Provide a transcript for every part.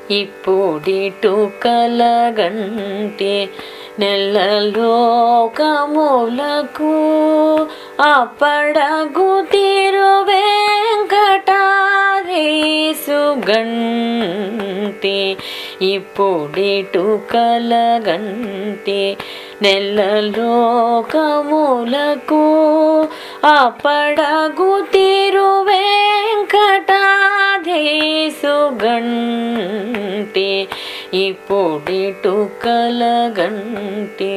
ఇప్పుడిటు కలగంటే నెలలోకములకు అప్పడగు తిరు వెంకటారీసు గంటే ఇప్పుడిటు కలగంటే నెలలోకములకు అప్పడగు తిరు వెంకటాధీసు గంటే ఇప్పుడిటు కలగంటే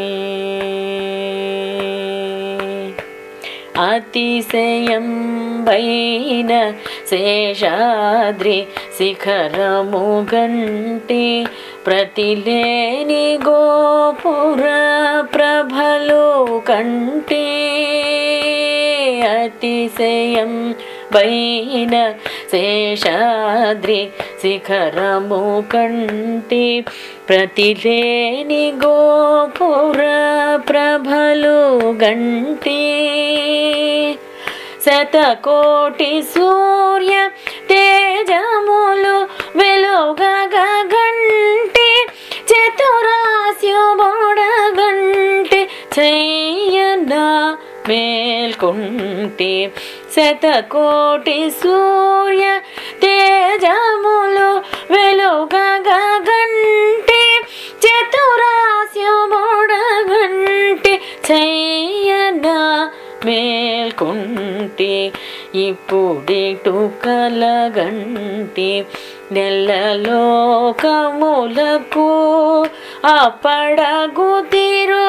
అతిశయం బైన శేషాద్రి శిఖరము గంటి ప్రతిలేని గోపుర ప్రభలు కంటే అతిశయం పైన శేషాద్రి శిఖరము కంటి ప్రతిలేని గోపుర ప్రభలు గంటి శతకోటి సూర్య తేజములు వెలుగగా గంటి చతురాస్యుబొడగంటి చెయ్యన మేల్కొంటి శతకోటి సూర్య తేజములు వెలుగగా గంటి చతురాస్యుబొడగంటి చెయ్యన మేల్కొంటి ఇప్పుడిటు కలగంటి నెలలోకములకు అప్పడగు తిరు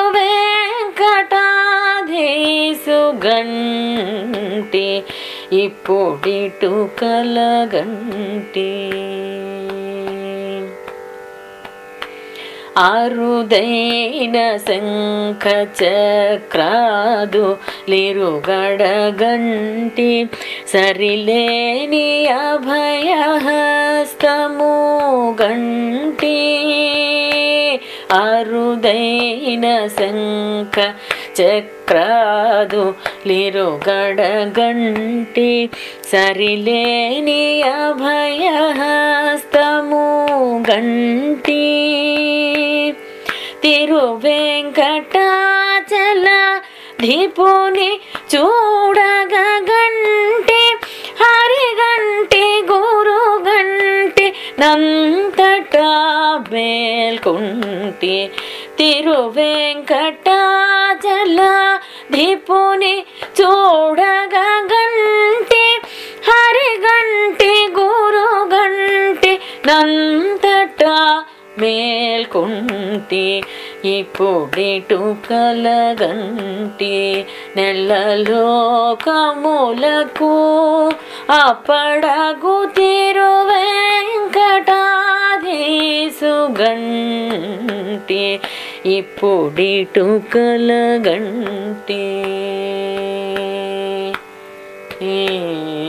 వెంకటాధీసు గంటి ఇప్పుడిటు కలగంటి అరుదైన శంఖ చక్రాదు లిరుగడగంటి సరిలేని అభయహస్తము గంటి అరుదైన శంఖ చక్రాదు లిరుగడగంటి సరిలేని అభయహస్తము గంటి తిరు వెంకటాచల ధిపుని చూడగా గంటి హరిగంటి గురు గంటి నంతటా మేల్కొంటి తిరు వెంకటాచల ధిపుని చూడగా గంటి హరిగంటి గురు గంటి నంతటా మేల్కొంటి ఇప్పుడిటు కలగంటి నెలలోకములకు అప్పడగు తిరు వెంకటాధీసు గంటి ఇప్పుడిటు కలగంటి ఏ